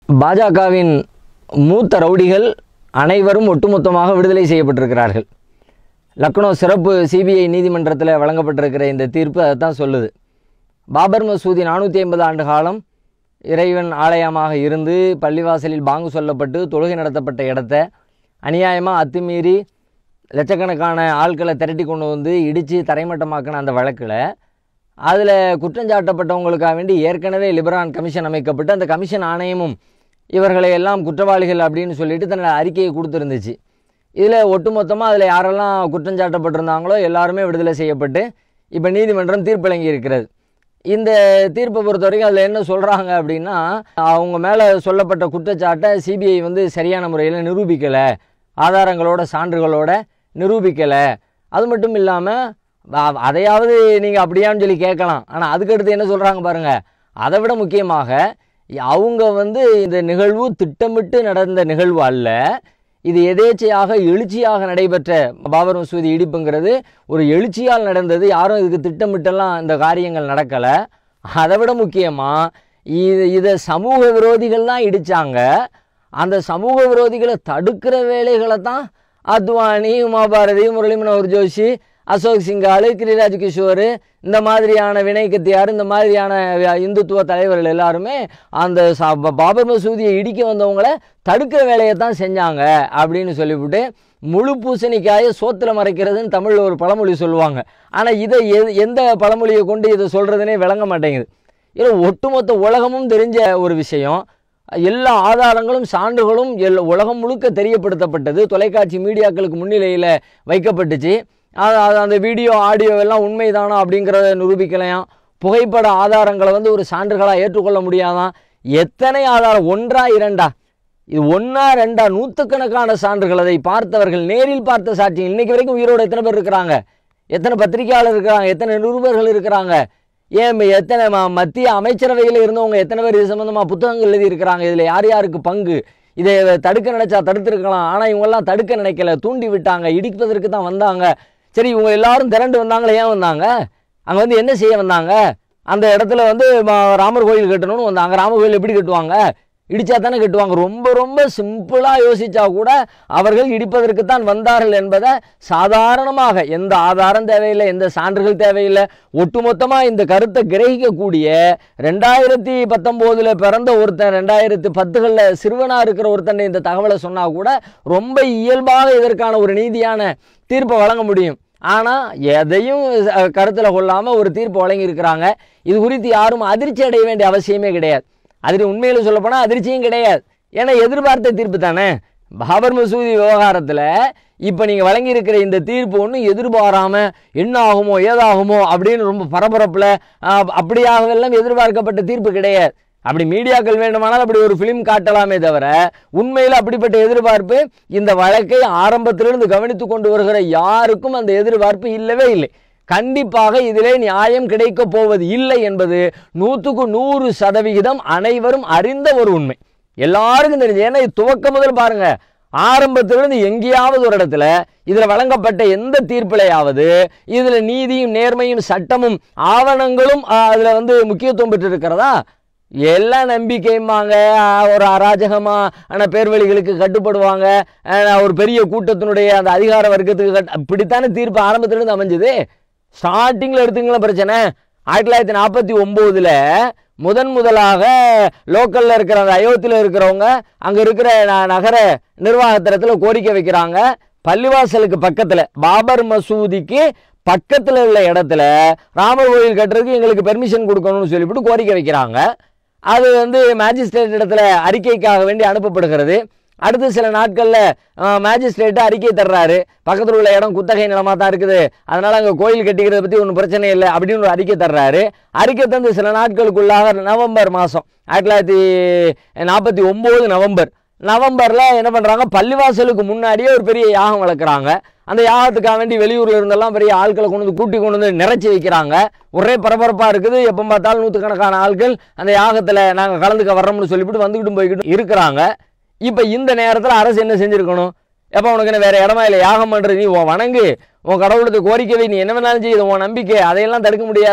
பாஜகவின் மூத்த ரவுடிகள் அனைவரும் ஒட்டுமொத்தமாக விடுதலை செய்யப்பட்டிருக்கிறார்கள் லக்னோ சிறப்பு சிபிஐ நீதிமன்றத்தில் வழங்கப்பட்டிருக்கிற இந்த தீர்ப்பு அதைத்தான் சொல்லுது பாபர் மசூதி நானூற்றி ஐம்பது ஆண்டு காலம் இறைவன் ஆலயமாக இருந்து பள்ளிவாசலில் பாங்கு சொல்லப்பட்டு தொழுகை நடத்தப்பட்ட இடத்த அநியாயமாக அத்துமீறி லட்சக்கணக்கான ஆட்களை திரட்டி கொண்டு வந்து இடித்து தரைமட்டமாக்கின அந்த வழக்கில் அதில் குற்றஞ்சாட்டப்பட்டவங்களுக்காக வேண்டி ஏற்கனவே லிபரான் கமிஷன் அமைக்கப்பட்டு அந்த கமிஷன் ஆணையமும் இவர்களை எல்லாம் குற்றவாளிகள் அப்படின்னு சொல்லிட்டு தன்னோட அறிக்கையை கொடுத்துருந்துச்சு இதில் ஒட்டுமொத்தமாக அதில் யாரெல்லாம் குற்றஞ்சாட்டப்பட்டிருந்தாங்களோ எல்லாருமே விடுதலை செய்யப்பட்டு இப்போ நீதிமன்றம் தீர்ப்பழங்கி இருக்கிறது இந்த தீர்ப்பை பொறுத்த வரைக்கும் அதில் என்ன சொல்கிறாங்க அப்படின்னா அவங்க மேலே சொல்லப்பட்ட குற்றச்சாட்டை சிபிஐ வந்து சரியான முறையில் நிரூபிக்கலை ஆதாரங்களோட சான்றுகளோட நிரூபிக்கலை அது மட்டும் இல்லாமல் அதையாவது நீங்கள் அப்படியான்னு சொல்லி கேட்கலாம் ஆனால் அதுக்கடுத்து என்ன சொல்கிறாங்க பாருங்கள் அதை விட முக்கியமாக அவங்க வந்து இந்த நிகழ்வு திட்டமிட்டு நடந்த நிகழ்வு அல்ல இது எதேச்சையாக எழுச்சியாக நடைபெற்ற பாபர் மசூதி இடிப்புங்கிறது ஒரு எழுச்சியால் நடந்தது யாரும் இதுக்கு திட்டமிட்டெல்லாம் இந்த காரியங்கள் நடக்கலை அதை விட முக்கியமாக இது இதை சமூக விரோதிகள் தான் இடித்தாங்க அந்த சமூக விரோதிகளை தடுக்கிற வேலைகளை தான் அத்வானி உமாபாரதி முரளி மனோகர் ஜோஷி அசோக் சிங்காலு கிரிராஜ் கிஷோர் இந்த மாதிரியான வினய் கத்தியார் இந்த மாதிரியான இந்துத்துவ தலைவர்கள் எல்லாருமே அந்த ச- ப- பாபர் மசூதியை இடிக்க வந்தவங்கள தடுக்கிற வேலையை தான் செஞ்சாங்க அப்படின்னு சொல்லிவிட்டு முழு பூசணிக்காயை சோத்துல மறைக்கிறதுன்னு தமிழில் ஒரு பழமொழி சொல்லுவாங்க ஆனால் இதை எ- எந்த பழமொழியை கொண்டு இதை சொல்கிறதுனே விளங்க மாட்டேங்குது இது ஒட்டுமொத்த உலகமும் தெரிஞ்ச ஒரு விஷயம் எல்லா ஆதாரங்களும் சான்றுகளும் எல் உலகம் முழுக்க தெரியப்படுத்தப்பட்டது தொலைக்காட்சி மீடியாக்களுக்கு முன்னிலையில் வைக்கப்பட்டுச்சு அது அது அந்த வீடியோ ஆடியோ எல்லாம் உண்மைதானா அப்படிங்கிறத நிரூபிக்கலையாம் புகைப்பட ஆதாரங்களை வந்து ஒரு சான்றுகளாக ஏற்றுக்கொள்ள முடியாதான் எத்தனை ஆதாரம் ஒன்றா இரண்டா இது ஒன்றா ரெண்டா நூற்றுக்கணக்கான சான்றுகள் அதை பார்த்தவர்கள் நேரில் பார்த்த சாட்சி இன்னைக்கு வரைக்கும் உயிரோடு எத்தனை பேர் இருக்கிறாங்க எத்தனை பத்திரிகையாளர் இருக்கிறாங்க எத்தனை நிருபர்கள் இருக்கிறாங்க ஏன் இப்ப எத்தனை ம- மத்திய அமைச்சரவையில் இருந்தவங்க எத்தனை பேர் இது சம்மந்தமாக புத்தகங்கள் எழுதி இருக்கிறாங்க இதில் யார் யாருக்கு பங்கு இதை தடுக்க நினைச்சா தடுத்திருக்கலாம் ஆனால் இவங்கெல்லாம் தடுக்க நினைக்கல தூண்டி விட்டாங்க இடிப்பதற்கு தான் வந்தாங்க சரி இவங்க எல்லாரும் திரண்டு வந்தாங்களே ஏன் வந்தாங்க அங்கே வந்து என்ன செய்ய வந்தாங்க அந்த இடத்துல வந்து ம- ராமர் கோயில் கட்டணும்னு வந்தாங்க ராமர் கோயில் எப்படி கட்டுவாங்க இடிச்சா தானே கட்டுவாங்க ரொம்ப ரொம்ப சிம்பிளாக யோசிச்சா கூட அவர்கள் இடிப்பதற்கு தான் வந்தார்கள் என்பதை சாதாரணமாக எந்த ஆதாரம் தேவையில்லை எந்த சான்றுகள் தேவையில்லை ஒட்டுமொத்தமாக இந்த கருத்தை கிரகிக்கக்கூடிய ரெண்டாயிரத்தி பத்தொம்போதில் பிறந்த ஒருத்தன் ரெண்டாயிரத்தி பத்துகளில் சிறுவனாக இருக்கிற ஒருத்தன் இந்த தகவலை சொன்னால் கூட ரொம்ப இயல்பாக இதற்கான ஒரு நீதியான தீர்ப்பை வழங்க முடியும் ஆனால் எதையும் கருத்தில் கொள்ளாமல் ஒரு தீர்ப்பு வழங்கியிருக்கிறாங்க இது குறித்து யாரும் அதிர்ச்சி அடைய வேண்டிய அவசியமே கிடையாது அதில் உண்மையில் சொல்லப்போனால் அதிர்ச்சியும் கிடையாது ஏன்னா எதிர்பார்த்த தீர்ப்பு தானே பாபர் மசூதி விவகாரத்தில் இப்போ நீங்கள் வழங்கியிருக்கிற இந்த தீர்ப்பு ஒன்றும் எதிர்பாராமல் என்ன ஆகுமோ ஏதாகுமோ அப்படின்னு ரொம்ப பரபரப்பில் அப்படியாகவெல்லாம் எதிர்பார்க்கப்பட்ட தீர்ப்பு கிடையாது அப்படி மீடியாக்கள் வேண்டுமானால் அப்படி ஒரு ஃபிலிம் காட்டலாமே தவிர உண்மையில் அப்படிப்பட்ட எதிர்பார்ப்பு இந்த வழக்கை ஆரம்பத்திலிருந்து கவனித்து கொண்டு வருகிற யாருக்கும் அந்த எதிர்பார்ப்பு இல்லவே இல்லை கண்டிப்பாக இதிலே நியாயம் கிடைக்கப் போவது இல்லை என்பது நூற்றுக்கு நூறு சதவிகிதம் அனைவரும் அறிந்த ஒரு உண்மை எல்லாருக்கும் தெரிஞ்சு ஏன்னா இது துவக்கம் முதல் பாருங்க ஆரம்பத்திலிருந்து எங்கேயாவது ஒரு இடத்துல இதில் வழங்கப்பட்ட எந்த தீர்ப்பிலையாவது இதில் நீதியும் நேர்மையும் சட்டமும் ஆவணங்களும் அதில் வந்து முக்கியத்துவம் பெற்றிருக்கிறதா எல்லாம் நம்பிக்கைம்பாங்க ஆஹ் ஒரு அராஜகமா ஆனால் பேர்வழிகளுக்கு கட்டுப்படுவாங்க ஆஹ் ஒரு பெரிய கூட்டத்தினுடைய அந்த அதிகார வர்க்கத்துக்கு கட் இப்படித்தானே தீர்ப்பு ஆரம்பத்திலிருந்து அமைஞ்சது ஸ்டார்டிங்கில் எடுத்துங்களேன் பிரச்சனை ஆயிரத்தி தொள்ளாயிரத்தி நாற்பத்தி ஒம்போதில் முதன் முதலாக லோக்கலில் இருக்கிற அந்த அயோத்தியில் இருக்கிறவங்க அங்கே இருக்கிற ந- நகர நிர்வாகத்திடத்தில் கோரிக்கை வைக்கிறாங்க பள்ளிவாசலுக்கு பக்கத்தில் பாபர் மசூதிக்கு பக்கத்தில் உள்ள இடத்துல ராமர் கோயில் கட்டுறதுக்கு எங்களுக்கு பெர்மிஷன் கொடுக்கணும்னு சொல்லிவிட்டு கோரிக்கை வைக்கிறாங்க அது வந்து மேஜிஸ்ட்ரேட் இடத்துல அறிக்கைக்காக வேண்டி அனுப்பப்படுகிறது அடுத்து சில நாட்களில் மேஜிஸ்ட்ரேட்டு அறிக்கை தர்றாரு பக்கத்தில் உள்ள இடம் குத்தகை நிலமாக தான் இருக்குது அதனால் அங்கே கோயில் கட்டிக்கிறத பற்றி ஒன்றும் பிரச்சனை இல்லை அப்படின்னு ஒரு அறிக்கை தர்றாரு அறிக்கை தந்து சில நாட்களுக்குள்ளாக நவம்பர் மாதம் ஆயிரத்தி தொள்ளாயிரத்தி நாற்பத்தி ஒம்பது நவம்பர் நவம்பரில் என்ன பண்ணுறாங்க பள்ளிவாசலுக்கு முன்னாடியே ஒரு பெரிய யாகம் வளர்க்குறாங்க அந்த யாகத்துக்காக வேண்டி வெளியூரில் இருந்தெல்லாம் பெரிய ஆட்களை கொண்டு வந்து கூட்டி கொண்டு வந்து நிறைச்சி வைக்கிறாங்க ஒரே பரபரப்பாக இருக்குது எப்போ பார்த்தாலும் நூற்றுக்கணக்கான ஆட்கள் அந்த யாகத்தில் நாங்கள் கலந்துக்க வர்றோம்னு சொல்லிவிட்டு வந்துக்கிட்டும் போய்கிட்டும் இருக்கிறாங்க இப்போ இந்த நேரத்தில் அரசு என்ன செஞ்சுருக்கணும் எப்போ உனக்கு என்ன வேற இடமா இல்லை யாகம் பண்ணுறது நீ உன் வணங்கு உன் கடவுளுக்கு கோரிக்கை வை நீ என்ன வேணாலும் செய்யுது உன் நம்பிக்கை அதையெல்லாம் தடுக்க முடியாது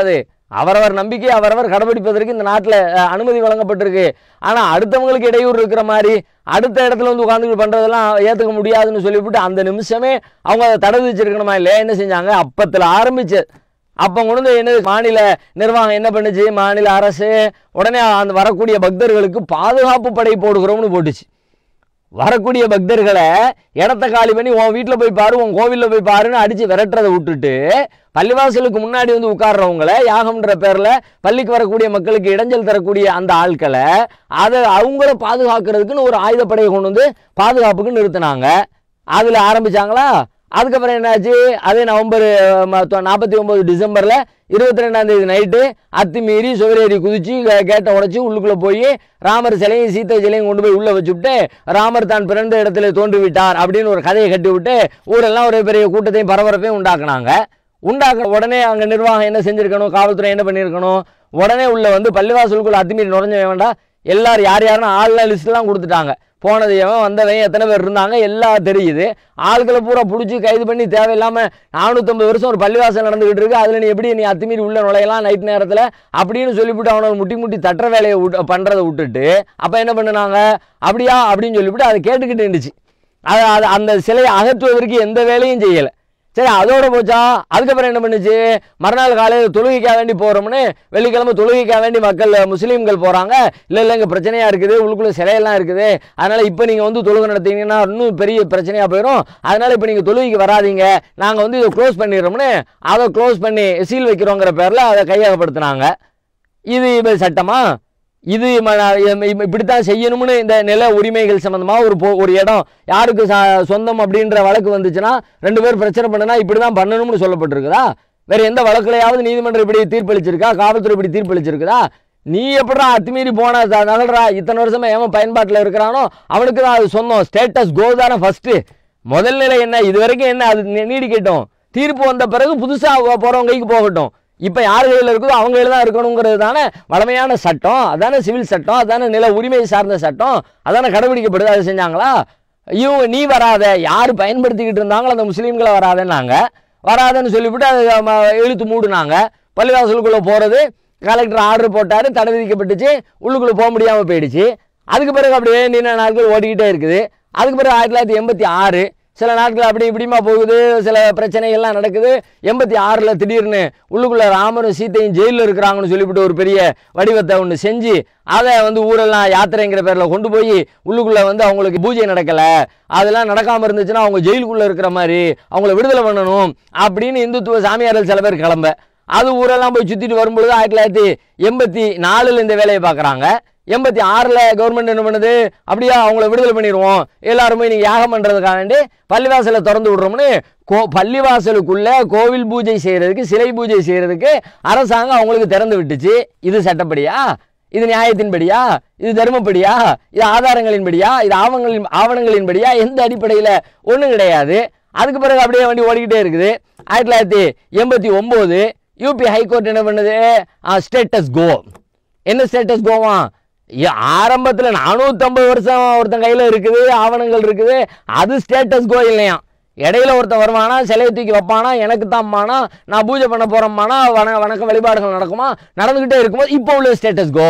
அவரவர் நம்பிக்கை அவரவர் கடைபிடிப்பதற்கு இந்த நாட்டில் அனுமதி வழங்கப்பட்டிருக்கு ஆனால் அடுத்தவங்களுக்கு இடையூறு இருக்கிற மாதிரி அடுத்த இடத்துல வந்து உட்காந்துட்டு பண்ணுறதெல்லாம் ஏற்றுக்க முடியாதுன்னு சொல்லிவிட்டு அந்த நிமிஷமே அவங்க அதை தடை விதிச்சிருக்கணுமா இல்லையா என்ன செஞ்சாங்க அப்பத்தில் ஆரம்பிச்சு அப்போ கொண்டு வந்து என்ன மாநில நிர்வாகம் என்ன பண்ணுச்சு மாநில அரசு உடனே அந்த வரக்கூடிய பக்தர்களுக்கு பாதுகாப்பு படை போடுகிறோம்னு போட்டுச்சு வரக்கூடிய பக்தர்களை இடத்த காலி பண்ணி உன் வீட்டில் போய் பாரு உன் கோவிலில் போய் பாருன்னு அடித்து விரட்டுறதை விட்டுட்டு பள்ளிவாசலுக்கு முன்னாடி வந்து உட்கார்றவங்கள யாகம்ன்ற பேரில் பள்ளிக்கு வரக்கூடிய மக்களுக்கு இடைஞ்சல் தரக்கூடிய அந்த ஆட்களை அதை அவங்கள பாதுகாக்கிறதுக்குன்னு ஒரு ஆயுதப்படையை கொண்டு வந்து பாதுகாப்புக்கு நிறுத்தினாங்க அதில் ஆரம்பிச்சாங்களா அதுக்கப்புறம் என்னாச்சு அதே நவம்பர் நாற்பத்தி ஒம்பது டிசம்பரில் இருபத்தி ரெண்டாம் தேதி நைட்டு அத்துமீறி சுவரேறி குதிச்சு கே- கேட்டை உடைச்சி உள்ளுக்குள்ளே போய் ராமர் சிலையும் சீத்தை சிலையும் கொண்டு போய் உள்ளே வச்சுவிட்டு ராமர் தான் பிறந்த இடத்துல தோன்றி விட்டார் அப்படின்னு ஒரு கதையை கட்டி விட்டு ஊரெல்லாம் ஒரு பெரிய கூட்டத்தையும் பரபரப்பையும் உண்டாக்குனாங்க உண்டாக்க உடனே அங்கே நிர்வாகம் என்ன செஞ்சிருக்கணும் காவல்துறை என்ன பண்ணியிருக்கணும் உடனே உள்ள வந்து பள்ளிவாசலுக்குள்ள அத்துமீறி நுழைஞ்ச வேண்டாம் எல்லாரும் யார் யாருன்னு ஆள்லாம் லிஸ்ட்லாம் கொடுத்துட்டாங்க போனது எவன் வந்தவன் எத்தனை பேர் இருந்தாங்க எல்லாம் தெரியுது ஆட்களை பூரா பிடிச்சி கைது பண்ணி தேவையில்லாமல் நானூற்றம்பது வருஷம் ஒரு பள்ளிவாசல் நடந்துகிட்டு இருக்கு அதில் நீ எப்படி நீ அத்துமீறி உள்ள நுழையலாம் நைட் நேரத்தில் அப்படின்னு சொல்லிவிட்டு அவனை முட்டி முட்டி தட்டுற வேலையை விட்டு பண்ணுறதை விட்டுட்டு அப்போ என்ன பண்ணுனாங்க அப்படியா அப்படின்னு சொல்லிவிட்டு அதை கேட்டுக்கிட்டு இருந்துச்சு அது அது அந்த சிலையை அகற்றுவதற்கு எந்த வேலையும் செய்யலை சரி அதோட போச்சா அதுக்கப்புறம் என்ன பண்ணுச்சு மறுநாள் காலையில் தொழுகைக்காக வேண்டி போகிறோம்னு வெள்ளிக்கிழமை தொழுகைக்காக வேண்டி மக்கள் முஸ்லீம்கள் போகிறாங்க இல்லை இல்லை இங்கே பிரச்சனையாக இருக்குது உள்ளுக்குள்ளே சிலையெல்லாம் இருக்குது அதனால் இப்போ நீங்கள் வந்து தொழுகை நடத்தீங்கன்னா இன்னும் பெரிய பிரச்சனையாக போயிடும் அதனால் இப்போ நீங்கள் தொழுகைக்கு வராதீங்க நாங்கள் வந்து இதை க்ளோஸ் பண்ணிடுறோம்னு அதை க்ளோஸ் பண்ணி சீல் வைக்கிறோங்கிற பேரில் அதை கையகப்படுத்தினாங்க இது இப்போ சட்டமா இது ம- இம்- இம்- இப்படித்தான் செய்யணும்னு இந்த நில உரிமைகள் சம்பந்தமா ஒரு பொ- ஒரு இடம் யாருக்கு ச- சொந்தம் அப்படின்ற வழக்கு வந்துச்சுன்னா ரெண்டு பேர் பிரச்சனை பண்ணுனா இப்படி தான் பண்ணணும்னு சொல்லப்பட்டிருக்குதா வேற எந்த வழக்குலையாவது நீதிமன்றம் இப்படி தீர்ப்பளிச்சிருக்கா காவல்துறை இப்படி தீர்ப்பளிச்சிருக்குதா நீ எப்படிடா அத்துமீறி போனா த- நகல்றா இத்தனை வருஷமா எவன் பயன்பாட்டில் இருக்கிறானோ அவனுக்கு தான் அது சொந்தம் ஸ்டேட்டஸ் கோ தானே ஃபர்ஸ்ட் முதல் நிலை என்ன இது வரைக்கும் என்ன அது நீ- நீடிக்கட்டும் தீர்ப்பு வந்த பிறகு புதுசாக போகிறவங்க கைக்கு போகட்டும் இப்போ யார் கையில் இருக்குதோ அவங்க கையில் தான் இருக்கணுங்கிறது தானே வளமையான சட்டம் அதானே சிவில் சட்டம் அதானே நில உரிமை சார்ந்த சட்டம் அதானே கடைபிடிக்கப்படுது அதை செஞ்சாங்களா இவங்க நீ வராத யார் பயன்படுத்திக்கிட்டு இருந்தாங்களோ அந்த முஸ்லீம்களை வராதேன்னாங்க வராதன்னு சொல்லிவிட்டு அதை ம- இழுத்து மூடுனாங்க பள்ளிவாசலுக்குள்ளே போகிறது கலெக்டர் ஆர்டர் போட்டார் தடை விதிக்கப்பட்டுச்சு உள்ளுக்குள்ளே போக முடியாமல் போயிடுச்சு அதுக்கு பிறகு அப்படியே நீண்ட நாட்கள் ஓடிக்கிட்டே இருக்குது அதுக்கு பிறகு ஆயிரத்தி தொள்ளாயிரத்தி எண்பத்தி ஆறு சில நாட்கள் அப்படி இப்படிமா போகுது சில பிரச்சனைகள்லாம் நடக்குது எண்பத்தி ஆறில் திடீர்னு உள்ளுக்குள்ளே ராமரும் சீத்தையும் ஜெயிலில் இருக்கிறாங்கன்னு சொல்லிவிட்டு ஒரு பெரிய வடிவத்தை ஒன்று செஞ்சு அதை வந்து ஊரெல்லாம் யாத்திரைங்கிற பேரில் கொண்டு போய் உள்ளுக்குள்ளே வந்து அவங்களுக்கு பூஜை நடக்கலை அதெல்லாம் நடக்காமல் இருந்துச்சுன்னா அவங்க ஜெயிலுக்குள்ளே இருக்கிற மாதிரி அவங்கள விடுதலை பண்ணணும் அப்படின்னு இந்துத்துவ சாமியார்கள் சில பேர் கிளம்ப அது ஊரெல்லாம் போய் சுற்றிட்டு வரும்பொழுது ஆயிரத்தி தொள்ளாயிரத்தி எண்பத்தி நாலில் இந்த வேலையை பார்க்குறாங்க எண்பத்தி ஆறில் கவர்மெண்ட் என்ன பண்ணுது அப்படியா அவங்கள விடுதலை பண்ணிடுவோம் எல்லாருமே நீங்கள் யாகம் பண்ணுறதுக்காக வேண்டி பள்ளிவாசலை திறந்து விடுறோம்னு கோ பள்ளிவாசலுக்குள்ள கோவில் பூஜை செய்கிறதுக்கு சிலை பூஜை செய்கிறதுக்கு அரசாங்கம் அவங்களுக்கு திறந்து விட்டுச்சு இது சட்டப்படியா இது நியாயத்தின்படியா இது தர்மப்படியா இது ஆதாரங்களின்படியா இது ஆவணங்களின் ஆவணங்களின்படியா எந்த அடிப்படையில் ஒன்றும் கிடையாது அதுக்கு பிறகு அப்படியே வண்டி ஓடிக்கிட்டே இருக்குது ஆயிரத்தி தொள்ளாயிரத்தி எண்பத்தி ஒம்பது யூபி ஹைகோர்ட் என்ன பண்ணுது ஸ்டேட்டஸ் கோ என்ன ஸ்டேட்டஸ் கோவா ஆரம்பத்தில் நானூற்றம்பது வருஷம் ஒருத்தன் கையில் இருக்குது ஆவணங்கள் இருக்குது அது ஸ்டேட்டஸ் கோ இல்லையா இடையில ஒருத்தன் வருவானா சிலையை தூக்கி வைப்பானா எனக்கு தான்மானா நான் பூஜை பண்ண போகிறோம்மானா வண வணக்க வழிபாடுகள் நடக்குமா நடந்துக்கிட்டே இருக்கும்போது இப்போ உள்ள ஸ்டேட்டஸ் கோ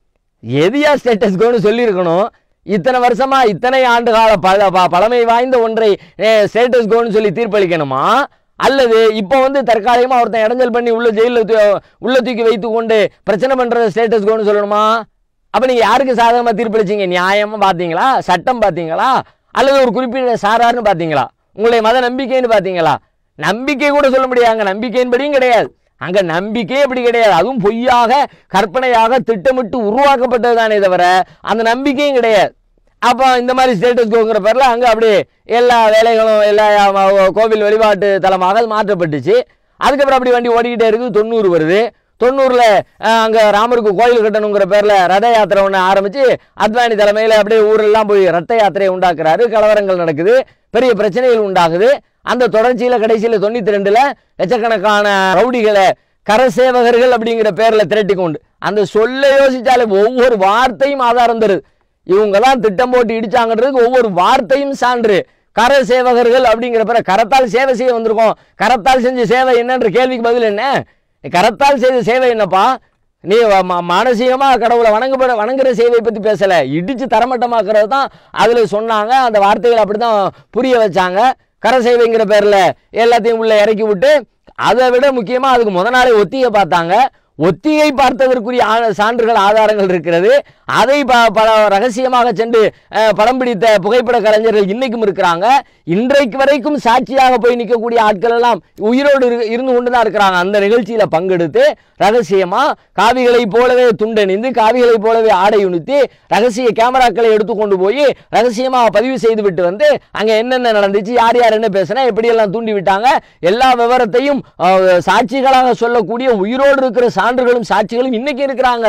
எதியா ஸ்டேட்டஸ் கோன்னு சொல்லியிருக்கணும் இத்தனை வருஷமா இத்தனை ஆண்டு கால பல ப- பழமை வாய்ந்த ஒன்றை ஸ்டேட்டஸ் கோன்னு சொல்லி தீர்ப்பளிக்கணுமா அல்லது இப்போ வந்து தற்காலிகமாக ஒருத்தன் இடைஞ்சல் பண்ணி உள்ள ஜெயிலில் உள்ள தூக்கி வைத்து கொண்டு பிரச்சனை பண்ணுற ஸ்டேட்டஸ் கோன்னு சொல்லணுமா அப்போ நீங்கள் யாருக்கு சாதகமாக தீர்ப்பளிச்சீங்க நியாயமாக பார்த்தீங்களா சட்டம் பார்த்தீங்களா அல்லது ஒரு குறிப்பிட்ட சாரார்னு பார்த்தீங்களா உங்களுடைய மத நம்பிக்கைன்னு பார்த்தீங்களா நம்பிக்கை கூட சொல்ல முடியாது அங்கே நம்பிக்கையின்படியும் கிடையாது அங்கே நம்பிக்கையே அப்படி கிடையாது அதுவும் பொய்யாக கற்பனையாக திட்டமிட்டு உருவாக்கப்பட்டது தானே தவிர அந்த நம்பிக்கையும் கிடையாது அப்போ இந்த மாதிரி ஸ்டேட்டஸ் கோங்கிற பேரில் அங்கே அப்படியே எல்லா வேலைகளும் எல்லா அஹ், கோவில் வழிபாட்டு தலமாக அது மாற்றப்பட்டுச்சு அதுக்கப்புறம் அப்படி வண்டி ஓடிக்கிட்டே இருக்குது தொண்ணூறு வருது தொண்ணூறில் அங்கே ராமருக்கு கோயில் கட்டணுங்கிற பேரில் ரத யாத்திரை ஒன்று ஆரம்பித்து அத்வானி தலைமையில் அப்படியே ஊரெல்லாம் போய் ரத்த யாத்திரையை உண்டாக்குறாரு கலவரங்கள் நடக்குது பெரிய பிரச்சனைகள் உண்டாகுது அந்த தொடர்ச்சியில் கடைசியில் தொண்ணூற்றி ரெண்டில் லட்சக்கணக்கான ரவுடிகளை கரசேவகர்கள் அப்படிங்கிற பேரில் திரட்டி கொண்டு அந்த சொல்ல யோசிச்சாலே ஒவ்வொரு வார்த்தையும் ஆதாரம் தருது இவங்க தான் திட்டம் போட்டு இடிச்சாங்கன்றதுக்கு ஒவ்வொரு வார்த்தையும் சான்று கர சேவகர்கள் அப்படிங்கிற பேர கரத்தால் சேவை செய்ய வந்திருக்கோம் கரத்தால் செஞ்ச சேவை என்னன்ற கேள்விக்கு பதில் என்ன கரத்தால் செய்த சேவை என்னப்பா நீ வ- ம- மானசீகமா கடவுளை வணங்குபட வணங்குற சேவை பத்தி பேசல இடிச்சு தரமட்டமாக்குறது தான் அதுல சொன்னாங்க அந்த வார்த்தைகள் அப்படிதான் புரிய வச்சாங்க கர சேவைங்கிற பேர்ல எல்லாத்தையும் உள்ள இறக்கி விட்டு அதை விட முக்கியமா அதுக்கு முத நாளே ஒத்திகை பார்த்தாங்க ஒத்திகை பார்த்ததற்குரிய ஆ- சான்றுகள் ஆதாரங்கள் இருக்கிறது அதை ப- பல ரகசியமாக சென்று அஹ், படம் பிடித்த புகைப்பட கலைஞர்கள் இன்னைக்கும் இருக்கிறாங்க இன்றைக்கு வரைக்கும் சாட்சியாக போய் நிற்கக்கூடிய ஆட்கள் எல்லாம் உயிரோடு இரு- இருந்து கொண்டு தான் இருக்கிறாங்க அந்த நிகழ்ச்சியில பங்கெடுத்து ரகசியமா காவிகளைப் போலவே துண்டணிந்து காவிகளைப் போலவே ஆடை உணித்து ரகசிய கேமராக்களை எடுத்து கொண்டு போய் ரகசியமா பதிவு செய்து விட்டு வந்து அங்க என்னென்ன நடந்துச்சு யார் யார் என்ன பேசினா எப்படியெல்லாம் தூண்டி விட்டாங்க எல்லா விவரத்தையும் அஹ், சாட்சிகளாக சொல்லக்கூடிய உயிரோடு இருக்கிற சான்றுகளும் சாட்சிகளும் இன்னைக்கு இருக்கிறாங்க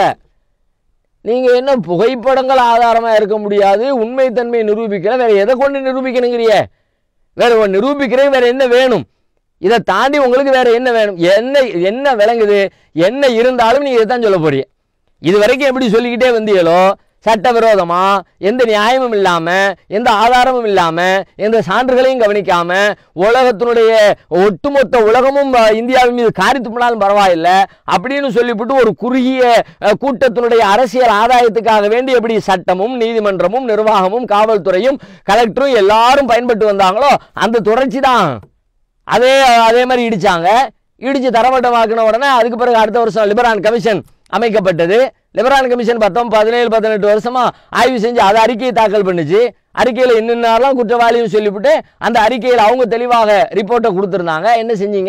நீங்க என்ன புகைப்படங்கள் ஆதாரமா இருக்க முடியாது உண்மைத்தன்மையை நிரூபிக்கல வேற எதை கொண்டு நிரூபிக்கணுங்கிறிய வேற ஒண்ணு நிரூபிக்கிறே வேற என்ன வேணும் இதை தாண்டி உங்களுக்கு வேற என்ன வேணும் என்ன என்ன விளங்குது என்ன இருந்தாலும் நீங்க இதைத்தான் சொல்ல போறீங்க இது வரைக்கும் எப்படி சொல்லிக்கிட்டே வந்தீங்களோ சட்டவிரோதமா எந்த நியாயமும் இல்லாம எந்த ஆதாரமும் இல்லாம எந்த சான்றுகளையும் கவனிக்காம உலகத்தினுடைய ஒட்டுமொத்த உலகமும் அஹ், இந்தியாவின் மீது காரி துப்பினாலும் பரவாயில்ல அப்படின்னு சொல்லிவிட்டு ஒரு குறுகிய அஹ், கூட்டத்தினுடைய அரசியல் ஆதாயத்துக்காக வேண்டி எப்படி சட்டமும் நீதிமன்றமும் நிர்வாகமும் காவல்துறையும் கலெக்டரும் எல்லாரும் பயன்பட்டு வந்தாங்களோ அந்த தொடர்ச்சி தான் அதே அதே மாதிரி இடிச்சாங்க இடிச்சு தரமட்டமாக்கின உடனே அதுக்கு பிறகு அடுத்த வருஷம் லிபரான் கமிஷன் அமைக்கப்பட்டது லிபரான் கமிஷன் பத்தொன்பது பதினேழு பதினெட்டு வருஷமா ஆய்வு செஞ்சு அதை அறிக்கையை தாக்கல் பண்ணுச்சு அறிக்கையில் என்னென்னலாம் குற்றவாளியும் சொல்லிவிட்டு அந்த அறிக்கையில் அவங்க தெளிவாக ரிப்போர்ட்டை கொடுத்துருந்தாங்க என்ன செஞ்சீங்க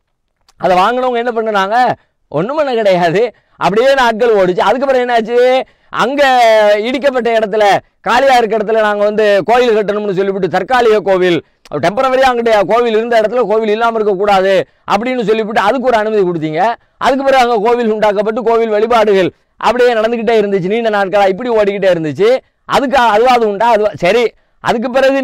அதை வாங்கினவங்க என்ன பண்ணுனாங்க ஒன்றும் பண்ண கிடையாது அப்படியே நாட்கள் ஓடிச்சு அதுக்கப்புறம் என்னாச்சு அங்கே இடிக்கப்பட்ட இடத்துல காலியாக இருக்க இடத்துல நாங்கள் வந்து கோயில் கட்டணும்னு சொல்லிவிட்டு தற்காலிக கோவில் டெம்பரவரியாக அங்கிட்ட கோவில் இருந்த இடத்துல கோவில் இல்லாமல் இருக்கக்கூடாது அப்படின்னு சொல்லிவிட்டு அதுக்கு ஒரு அனுமதி கொடுத்தீங்க அதுக்கு பிறகு அங்கே கோவில் உண்டாக்கப்பட்டு கோவில் வழிபாடுகள் அப்படியே நடந்துக்கிட்டே இருந்துச்சு நீண்ட நாட்களா இப்படி ஓடிக்கிட்டே இருந்துச்சு அதுக்கு அதுவாது உண்டா அது சரி அதுக்கு பிறகு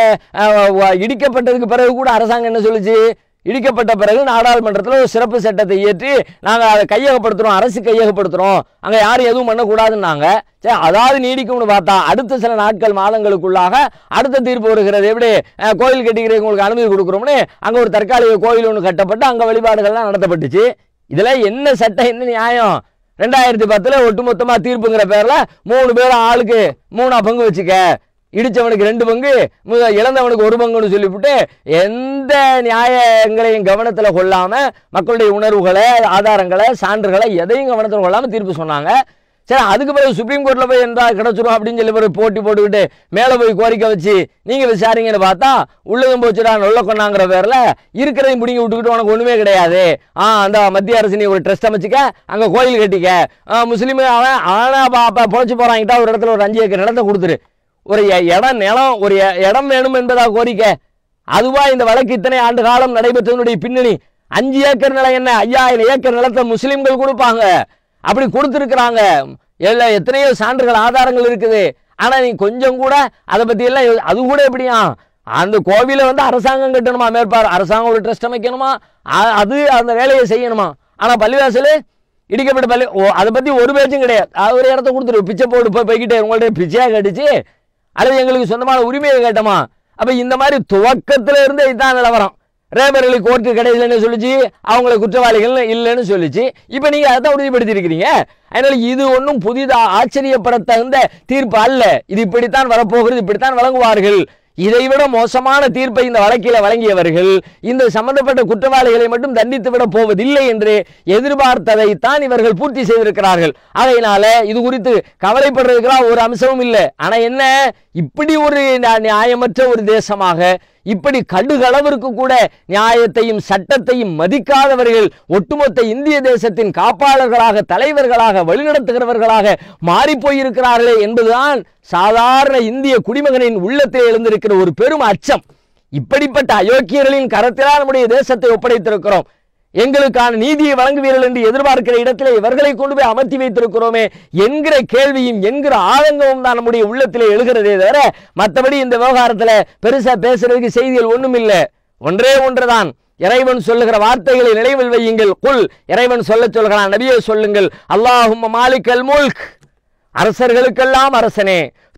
நீங்கள் இடிக்கப்பட்டதுக்கு பிறகு கூட அரசாங்கம் என்ன சொல்லுச்சு இடிக்கப்பட்ட பிறகு நாடாளுமன்றத்தில் ஒரு சிறப்பு சட்டத்தை இயற்றி நாங்கள் அதை கையகப்படுத்துகிறோம் அரசு கையகப்படுத்துகிறோம் அங்கே யாரும் எதுவும் பண்ணக்கூடாதுன்னாங்க சரி அதாவது நீடிக்கும்னு பார்த்தா அடுத்த சில நாட்கள் மாதங்களுக்குள்ளாக அடுத்த தீர்ப்பு வருகிறது எப்படி அஹ், கோயில் கட்டிக்கிறவங்களுக்கு அனுமதி கொடுக்குறோம்னு அங்கே ஒரு தற்காலிக கோயில் ஒன்று கட்டப்பட்டு அங்கே வழிபாடுகள்லாம் நடத்தப்பட்டுச்சு இதில் என்ன சட்டம் என்ன நியாயம் ரெண்டாயிரத்தி பத்தில் ஒட்டுமொத்தமாக தீர்ப்புங்கிற பேரில் மூணு பேரும் ஆளுக்கு மூணா பங்கு வச்சுக்க இடிச்சவனுக்கு ரெண்டு பங்கு மு- இழந்தவனுக்கு ஒரு பங்குன்னு சொல்லிவிட்டு எந்த நியாயங்களையும் கவனத்தில் கொள்ளாம மக்களுடைய உணர்வுகளை ஆதாரங்களை சான்றுகளை எதையும் கவனத்தில் கொள்ளாம தீர்ப்பு சொன்னாங்க சரி அதுக்கு பிறகு சுப்ரீம் கோர்ட்ல போய் இருந்தா கிடைச்சிரும் அப்படின்னு சொல்லி ஒரு போட்டி போட்டுக்கிட்டு மேலே போய் கோரிக்கை வச்சு நீங்க விசாரிங்கன்னு பார்த்தா உள்ளதும் போச்சுடா நொல்ல கொண்டாங்கிற பேர்ல இருக்கிறதையும் பிடிங்கி விட்டுக்கிட்டு உனக்கு ஒண்ணுமே கிடையாது ஆ அந்த மத்திய அரசு நீ ஒரு ட்ரஸ்ட் அமைச்சுக்க அங்க கோயில் கட்டிக்க ஆ, முஸ்லீம் அவன் ஆனா அப்ப பொழைச்சு போறாங்கிட்டா ஒரு இடத்துல ஒரு அஞ்சு ஏக்கர் நிலத்தை கொடுத்துரு ஒரு எ- இடம் நிலம் ஒரு எ- இடம் வேணும் என்பதா கோரிக்கை அதுவா இந்த வழக்கு இத்தனை ஆண்டு காலம் நடைபெற்றதனுடைய பின்னணி அஞ்சு ஏக்கர் நிலம் என்ன ஐயாயிரம் ஏக்கர் நிலத்தை முஸ்லிம்கள் கொடுப்பாங்க அப்படி கொடுத்துருக்குறாங்க எல்லா எத்தனையோ சான்றுகள் ஆதாரங்கள் இருக்குது ஆனா நீ கொஞ்சம் கூட அதை பத்தி எல்லாம் யோ- அது கூட எப்படியா அந்த கோவிலை வந்து அரசாங்கம் கட்டணுமா மேற்பார் அரசாங்கம் ஒரு ட்ரஸ்ட் அமைக்கணுமா அ- அது அந்த வேலையை செய்யணுமா ஆனா பள்ளிவாசல் இடிக்கப்பட்ட பள்ளி ஓ அதை பத்தி ஒரு பேச்சும் கிடையாது அது ஒரு இடத்த கொடுத்துரு பிச்சை போட்டு போய் போய்கிட்டே உங்கள்ட்ட பிச்சையா கடிச்சு அல்லது எங்களுக்கு சொந்தமான உரிமையை கேட்டோமா அப்ப இந்த மாதிரி துவக்கத்துல இருந்தே இதுதான் நிலவரம் ரேபரலி கோர்ட்டு கிடையாதுன்னு சொல்லிச்சு அவங்கள குற்றவாளிகள் இல்லைன்னு சொல்லிச்சு இப்போ நீங்க அதை உறுதிப்படுத்தியிருக்கிறீங்க அதனால இது ஒன்றும் புதிதா ஆச்சரியப்பட தகுந்த தீர்ப்பு அல்ல இது இப்படித்தான் வரப்போகிறது இப்படித்தான் வழங்குவார்கள் இதைவிட மோசமான தீர்ப்பை இந்த வழக்கில் வழங்கியவர்கள் இந்த சம்பந்தப்பட்ட குற்றவாளிகளை மட்டும் தண்டித்து விட போவதில்லை என்று எதிர்பார்த்ததைத்தான் இவர்கள் பூர்த்தி செய்திருக்கிறார்கள் ஆகையினால இது குறித்து கவலைப்படுறதுக்கெல்லாம் ஒரு அம்சமும் இல்லை ஆனா என்ன இப்படி ஒரு நியா- நியாயமற்ற ஒரு தேசமாக இப்படி கடுகளவிற்கு கூட நியாயத்தையும் சட்டத்தையும் மதிக்காதவர்கள் ஒட்டுமொத்த இந்திய தேசத்தின் காப்பாளர்களாக தலைவர்களாக வழிநடத்துகிறவர்களாக மாறிப் போயிருக்கிறார்களே என்பதுதான் சாதாரண இந்திய குடிமகனின் உள்ளத்தில் எழுந்திருக்கிற ஒரு பெரும் அச்சம் இப்படிப்பட்ட அயோக்கியர்களின் கரத்திலா நம்முடைய தேசத்தை ஒப்படைத்திருக்கிறோம் எங்களுக்கான நீதியை வழங்குவீர்கள் என்று எதிர்பார்க்கிற இடத்திலே இவர்களை கொண்டு போய் அமர்த்தி வைத்திருக்கிறோமே என்கிற கேள்வியும் என்கிற ஆதங்கமும் தான் நம்முடைய உள்ளத்திலே எழுகிறதே தவிர மற்றபடி இந்த விவகாரத்துல பெருசா பேசுறதுக்கு செய்திகள் ஒண்ணும் இல்லை ஒன்றே ஒன்றுதான் இறைவன் சொல்லுகிற வார்த்தைகளை நினைவில் வையுங்கள் குல் இறைவன் சொல்லச் சொல்கிறான் நபியே சொல்லுங்கள் அல்லாஹும்ம மாலிக்கல் முல்க் அரசர்களுக்கெல்லாம் அரசனே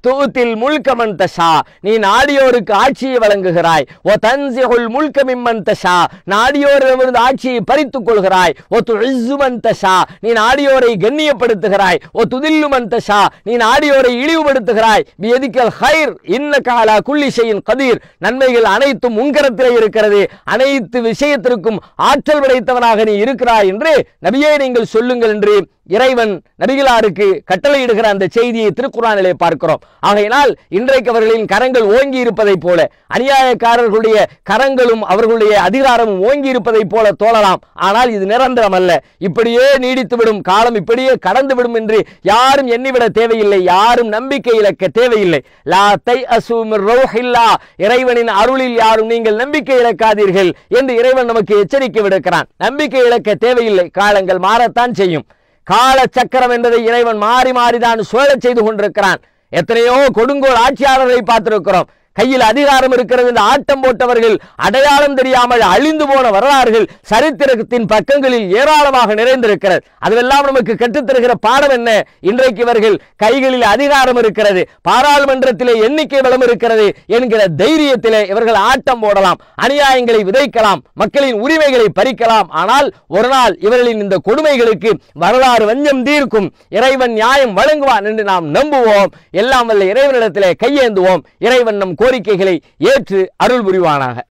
தூத்தில் முல்கமன் தஷா நீ நாடியோருக்கு ஆட்சியை வழங்குகிறாய் ஓ தன்சிகுல் முல்கமிம்மன் தஷா நாடியோரிடமிருந்து ஆட்சியை பறித்துக் கொள்கிறாய் ஓ துஇஸ்ஸுமன் தஷா நீ நாடியோரை கண்ணியப்படுத்துகிறாய் ஓ துதில்லுமன் தஷா நீ நாடியோரை இழிவுபடுத்துகிறாய் பியதிக்கல் ஹைர் இன்ன காலா குல்லி ஷையின் கதீர் நன்மைகள் அனைத்தும் உங்கரத்திலே இருக்கிறது அனைத்து விஷயத்திற்கும் ஆற்றல் படைத்தவனாக நீ இருக்கிறாய் என்று நபியே நீங்கள் சொல்லுங்கள் என்று இறைவன் நபிகளாருக்கு கட்டளையிடுகிற அந்த செய்தியை திருக்குறானிலே பார்க்கிறோம் ஆகையினால் இன்றைக்கு அவர்களின் கரங்கள் ஓங்கி இருப்பதைப் போல அநியாயக்காரர்களுடைய கரங்களும் அவர்களுடைய அதிகாரமும் ஓங்கி இருப்பதைப் போல தோழலாம் ஆனால் இது நிரந்தரம் அல்ல இப்படியே நீடித்துவிடும் காலம் இப்படியே கடந்து விடும் என்று யாரும் எண்ணிவிட தேவையில்லை யாரும் நம்பிக்கை இழக்க தேவையில்லை லா தை அசூமிர் ரௌஹில்லா இறைவனின் அருளில் யாரும் நீங்கள் நம்பிக்கை இழக்காதீர்கள் என்று இறைவன் நமக்கு எச்சரிக்கை விடுக்கிறான் நம்பிக்கை இழக்க தேவையில்லை காலங்கள் மாறத்தான் செய்யும் கால சக்கரம் என்பதை இறைவன் மாறி மாறிதான் சுழலச் செய்து கொண்டிருக்கிறான் எத்தனையோ கொடுங்கோல் ஆட்சியாளர்களை பார்த்திருக்கிறோம் கையில் அதிகாரம் இருக்கிறது என்று ஆட்டம் போட்டவர்கள் அடையாளம் தெரியாமல் அழிந்து போன வரலாறுகள் சரித்திரத்தின் பக்கங்களில் ஏராளமாக நிறைந்திருக்கிறது அதுவெல்லாம் நமக்கு கற்றுத்தருகிற பாடம் என்ன இன்றைக்கு இவர்கள் கைகளில் அதிகாரம் இருக்கிறது பாராளுமன்றத்திலே எண்ணிக்கை பலம் இருக்கிறது என்கிற தைரியத்திலே இவர்கள் ஆட்டம் போடலாம் அநியாயங்களை விதைக்கலாம் மக்களின் உரிமைகளை பறிக்கலாம் ஆனால் ஒரு நாள் இவர்களின் இந்த கொடுமைகளுக்கு வரலாறு வஞ்சம் தீர்க்கும் இறைவன் நியாயம் வழங்குவான் என்று நாம் நம்புவோம் எல்லாம் வல்ல இறைவனிடத்திலே கையேந்துவோம் இறைவன் நம் கோரிக்கைகளை ஏற்று அருள் புரிவானாக